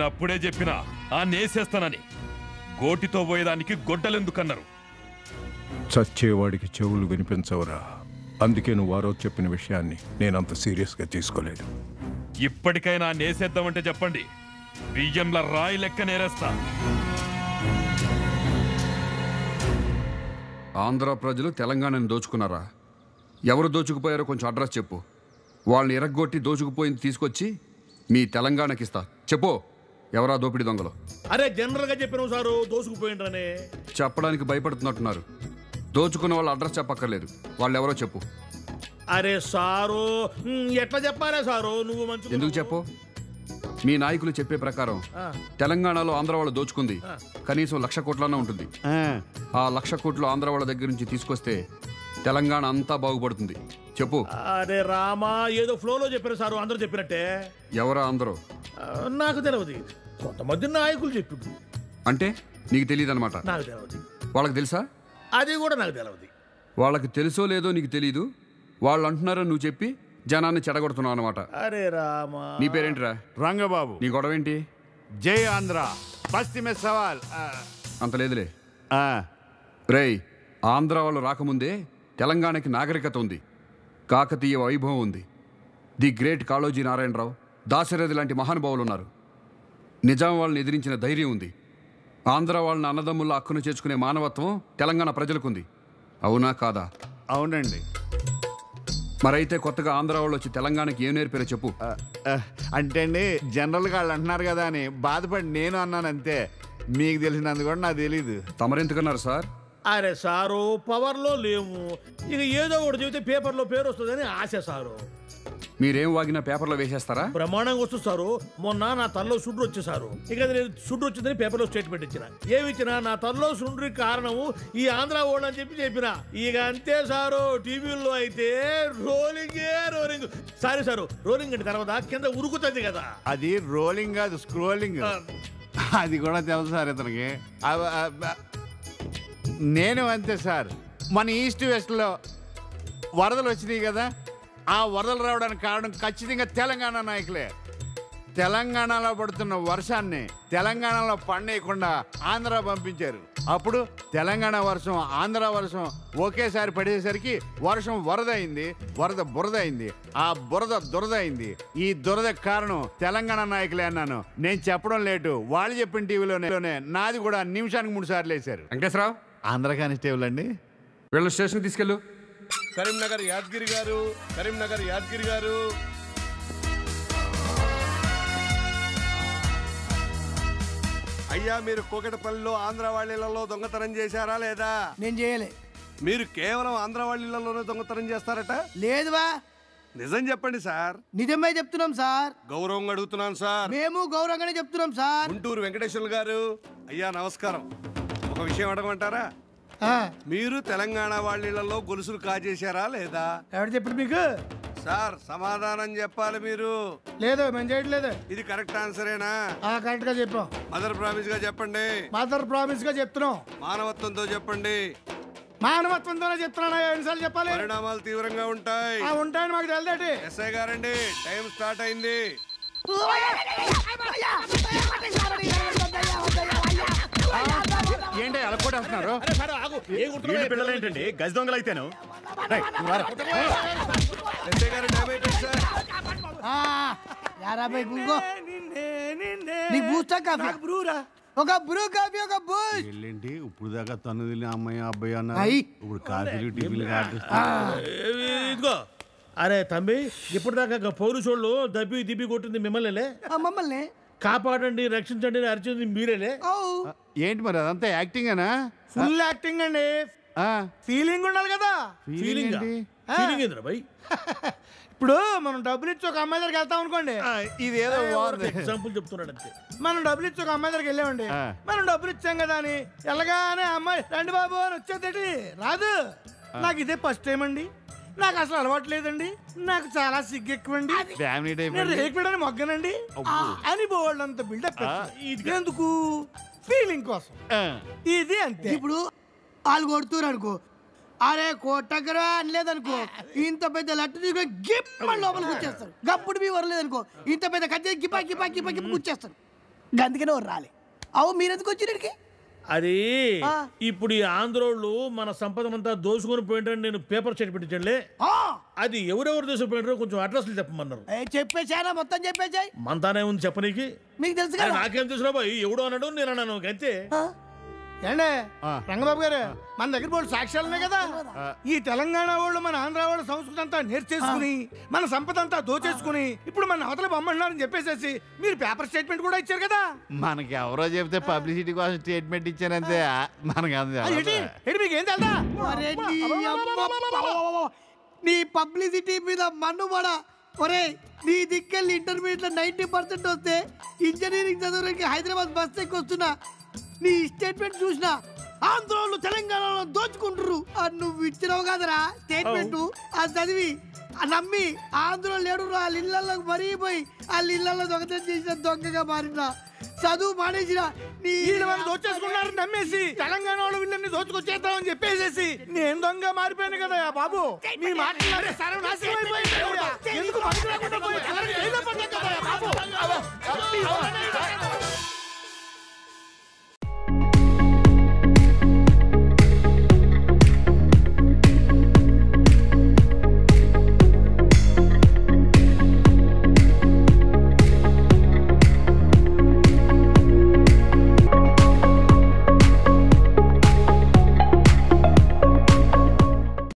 నేనప్పుడే చెప్పినా ఆ నేసేస్తానని గోటితో పోయేదానికి గొడ్డలెందుకన్నారు చచ్చేవాడికి చెవులు వినిపించవురా అందుకే నువ్వు ఆ రోజు చెప్పిన విషయాన్ని నేనంత సీరియస్గా తీసుకోలేదు ఇప్పటికైనా నేసేద్దామంటే చెప్పండి బియ్యంల రాయి లెక్క నేరేస్తా ఆంధ్ర ప్రజలు తెలంగాణను దోచుకున్నారా ఎవరు దోచుకుపోయారో కొంచెం అడ్రస్ చెప్పు వాళ్ళని ఎరగొట్టి దోచుకుపోయింది తీసుకొచ్చి మీ తెలంగాణకి ఇస్తా చెప్పు ఎవరా దోపిడి దొంగలు అరే జనరల్ గా చెప్పినావు సారు దోసుకుపోయిండ్రనే చెప్పడానికి భయపడుతున్నట్టున్నారు దోచుకున్న వాళ్ళ అడ్రస్ చెప్పక్కర్లేదు వాళ్ళు ఎవరో చెప్పు అరే సారు మ్, ఎట్లా చెప్పారే సారు నువ్వు మంచి ఎందుకు చెప్పు మీ నాయకులు చెప్పే ప్రకారం తెలంగాణలో ఆంధ్ర వాళ్ళు దోచుకుంది కనీసం లక్ష కోట్లన్నా ఉంటుంది ఆ లక్ష కోట్లు ఆంధ్ర వాళ్ళ దగ్గర నుంచి తీసుకొస్తే తెలంగాణ అంతా బాగుపడుతుంది చెప్పు అరే రామా ఏదో ఫ్లోలో చెప్పారు సారు అందరూ చెప్పినట్టే ఎవరా అందరూ ఆ, నాకు తెలియదు కొంతమంది నాయకులు చెప్పిండు అంటే నీకు తెలియదు అనమాట నాకు తెలియదు వాళ్ళకి తెలుసా అది కూడా నాకు తెలియదు వాళ్ళకి తెలుసో లేదో నీకు తెలీదు వాళ్ళు అంటున్నారని నువ్వు చెప్పి జనాన్ని చెడగొడుతున్నావు అనమాట అరే రామా నీ పేరేంటిరా రంగబాబు నీ గొడవ ఏంటి జై ఆంధ్ర బస్తీ మే సవాల్ ఆ, అంత లేదులే ఆ, రేయ్ ఆంధ్ర వాళ్ళు రాకముందే తెలంగాణకి నాగరికత ఉంది కాకతీయ వైభవం ఉంది ది గ్రేట్ కాళోజీ నారాయణరావు దాశరథి లాంటి మహానుభావులు ఉన్నారు నిజాం వాళ్ళని ఎదిరించిన ధైర్యం ఉంది ఆంధ్ర వాళ్ళని అన్నదమ్ముల హక్కును చేర్చుకునే మానవత్వం తెలంగాణ ప్రజలకుంది అవునా కాదా అవునండి మరైతే కొత్తగా ఆంధ్ర వాళ్ళు వచ్చి తెలంగాణకి ఏం నేర్పారో చెప్పు ఆ, ఆ, అంటే అండి జనరల్గా వాళ్ళు అంటున్నారు కదా అని బాధపడి నేను అన్నాను అంతే మీకు తెలిసినందు కూడా నాకు తెలీదు తమరెందుకన్నారు సార్ అరే సారు పవర్లో లేవు ఇక ఏదో ఒకటి చెబితే పేపర్లో పేరు వస్తుందని ఆశ సారు మీరేం వాగినా పేపర్లో వేసేస్తారా ప్రమాణంగా వస్తుంది సారు మొన్న నా తల్లో సుడ్రు వచ్చేసారు ఇక అది నేను సుడ్రు వచ్చిందని పేపర్లో స్టేట్మెంట్ ఇచ్చిన ఏమి ఇచ్చినా నా తల్లో సుండ్రి కారణము ఈ ఆంధ్ర ఓళ్ళు అని చెప్పి చెప్పిన ఇక అంతే సారు టీవీల్లో అయితే రోలింగే రోలింగ్ సారీ సారు రోలింగ్ అంటే తర్వాత కింద ఉరుకుతుంది కదా అది రోలింగ్ కాదు స్క్రోలింగ్ అది కూడా తెలుసు సార్ ఇతనికి అవ- అవ- నేను అంతే సార్ మన ఈస్ట్ వెస్ట్లో వరదలు వచ్చినాయి కదా ఆ వరదలు రావడానికి కారణం ఖచ్చితంగా తెలంగాణ నాయకులే తెలంగాణలో పడుతున్న వర్షాన్ని తెలంగాణలో పండేయకుండా ఆంధ్ర పంపించారు అప్పుడు తెలంగాణ వర్షం ఆంధ్ర వర్షం ఒకేసారి పడేసరికి వర్షం వరద అయింది వరద బురద అయింది ఆ బురద దురద అయింది ఈ దురద కారణం తెలంగాణ నాయకులే అన్నాను నేను చెప్పడం లేటు వాళ్ళు చెప్పిన టీవీలోనే నాది కూడా నిమిషానికి మూడు సార్లు వేశారు వెంకటేశ్వరరావు ఆంధ్ర కానిస్టేబుల్ అండి వీళ్ళ స్టేషన్కి తీసుకెళ్ళు కరీంనగర్ యాదగిరి గారు కరీంనగర్ యాదగిరి గారు అయ్యా మీరు కూకటపల్లిలో ఆంధ్ర వాళ్ళిళ్లలో దొంగతనం చేశారా లేదా నేను చేయలే మీరు కేవలం ఆంధ్ర వాళ్ళిళ్లలోనే దొంగతనం చేస్తారట లేదువా నిజం చెప్పండి సార్ నిజమే చెప్తున్నాం సార్ గౌరవంగా అడుగుతున్నాను సార్ మేము గౌరవంగానే చెప్తున్నాం సార్ గుంటూరు వెంకటేశ్వర్లు గారు అయ్యా నమస్కారం ఒక విషయం అడగమంటారా ఆ, మీరు తెలంగాణ వాళ్ళిళ్లలో గొలుసులు కాజేశారా లేదా ఎవరు చెప్పాడు మీకు సార్ సమాధానం చెప్పాలి మీరు లేదు మేము చేయట్లేదు ఇది కరెక్ట్ ఆన్సరేనా ఆ, కరెక్ట్ గా చెప్పాం మదర్ ప్రామిస్ గా చెప్పండి మదర్ ప్రామిస్ గా చెప్తున్నాం మానవత్వంతో చెప్పండి మానవత్వంతోనే చెప్తున్నా ఎన్నిసార్లు చెప్పాలి పరిణామాలు తీవ్రంగా ఉంటాయి ఆ, ఉంటాయని మాకు తెలిదేటి ఎస్ఐ గారండి టైం స్టార్ట్ అయింది ఏంటి అలా కూడా వస్తున్నారు అరే సారు ఆగు ఏ కుట్ర పిల్లలు ఏంటండి గజ దొంగలు అయితేను ఎస్ఐ గారు టైం అయిపోయింది సార్ యారాబాయ్ గుంగో నీకు బూస్టా కాఫీ బ్రూరా ఒక బ్రూ కాఫీ ఒక బూస్ట్ ఏంటి ఇప్పుడు దాకా తను తిని అమ్మాయి అబ్బాయి అన్నారు అయ్యి. ఇప్పుడు కాఫీలు టిఫిన్లు కాదు ఇదిగో అరే తమ్మి ఇప్పుడు దాకా పౌరుషోళ్ళు దబ్బి దిబ్బి కొట్టింది మిమ్మల్నిలే ఆ, మమ్మల్ని కాపాడండి రక్షించండి అని అరిచింది మీరేలే ఓ ఏంటి మరి అదంతా యాక్టింగేనా ఫుల్ యాక్టింగ్ అండి ఆ, ఫీలింగ్ ఉండాలి కదా ఫీలింగ్ ఏంటి? ఫీలింగ్ ఏంద్రా భయ్ ఇప్పుడు మనం డబ్బులు ఇచ్చి ఒక అమ్మాయి దగ్గరికి వెళ్తాం అనుకోండి ఇదేదో బాగుంది ఎగ్జాంపుల్ చెప్తున్నాడు అంతే మనం డబ్బులు ఇచ్చి ఒక అమ్మాయి దగ్గరికి వెళ్ళామండి ఆ. మనం డబ్బులు ఇచ్చాం కదా అని వెళ్ళగానే అమ్మాయి రండి బాబు అని వచ్చేది రాదు నాకు ఇదే ఫస్ట్ టైం అండి నాకు అసలు అలవాటు లేదండి నాకు చాలా సిగ్గు ఎక్కువండి ఫ్యామిలీ టైప్ నేను రేకుడని మొగ్గనండి ఆ, అని బోల్డ్ అంత బిల్డప్ ఎందుకు ఫీలింగ్ కోసం ఇది అంతే ఇప్పుడు వాళ్ళు కొడుతురు అనుకో అరే కొట్టకరా అనలేదనుకో ఇంత పెద్ద లట్టు తీసుకొని గిప్ప లోపలికి వచ్చేస్తారు గప్పుడు మీ వరలేదనుకో ఇంత పెద్ద కత్తి గిపా గిపా గిపా గిప్ప కూర్చేస్తారు గందుకనే ఓ రాలే అవు మీరెందుకు వచ్చినడికి అది ఆ. ఇప్పుడు ఈ ఆంధ్రోళ్ళు మన సంపదనంతా దోసుకొని పోయింటని నేను పేపర్ చెట్టు పెట్టించండి అది ఎవరెవరు దోసుకుపోయినారో కొంచెం అడ్రస్లు చెప్పమన్నారు చెప్పేశానా మొత్తం చెప్పేశాయి మనతానే ఉంది చెప్పనీకి మీకు తెలుసు అరే కదా నాకేం తెలుసురా బాయ్ ఎవడో అన్నాడు నేను అన్నాను అంతే ఆ, ఏండే రంగబాబు గారు మన దగ్గర బోర్డు సాక్ష్యాలు ఉన్నాయి కదా ఈ తెలంగాణ వాళ్ళు మన ఆంధ్ర వాళ్ళ సంస్కృతి అంతా నేర్చేసుకుని మన సంపద అంతా దోచేసుకుని ఇప్పుడు మన అవతల బొమ్మన్నారని చెప్పేసేసి మీరు పేపర్ స్టేట్మెంట్ కూడా ఇచ్చారు కదా మనకి ఎవరో చెప్తే పబ్లిసిటీ కోసం స్టేట్మెంట్ ఇచ్చానంతే మనకి అంతే అది ఏంటి ఏంటి మీకు ఏం తెలుదా ఒరే నీ అబ్బ- నీ పబ్లిసిటీ మీద మన్నుబడ ఒరే నీ దిక్కెళ్ళి ఇంటర్మీడియట్ లో నైన్టీ పర్సెంట్ వస్తే ఇంజనీరింగ్ చదవడానికి హైదరాబాద్ బస్ ఎక్కి వస్తున్నా నీ స్టేట్మెంట్ చూసిన ఆంధ్రోళ్ళు తెలంగాణలో దోచుకుంటారు అని నువ్వు ఇచ్చినావు కదరా స్టేట్మెంట్ అది చదివి ఆ నమ్మి ఆంధ్రలో లేడు వాళ్ళ ఇళ్ళల్లో మరిగిపోయి వాళ్ళ ఇళ్ళల్లో దొంగతనం చేసిన దొంగగా మారిన చదువు మానేసిన నీ వీళ్ళు వాళ్ళు దోచేసుకున్నారు నమ్మేసి తెలంగాణ వాళ్ళు వీళ్ళని దోచుకొచ్చేద్దామని చెప్పేసేసి నేను దొంగ మారిపోయాను కదా బాబు మీ మాటలు నాకు సర్వనాశనం అయిపోయింది. ఎందుకు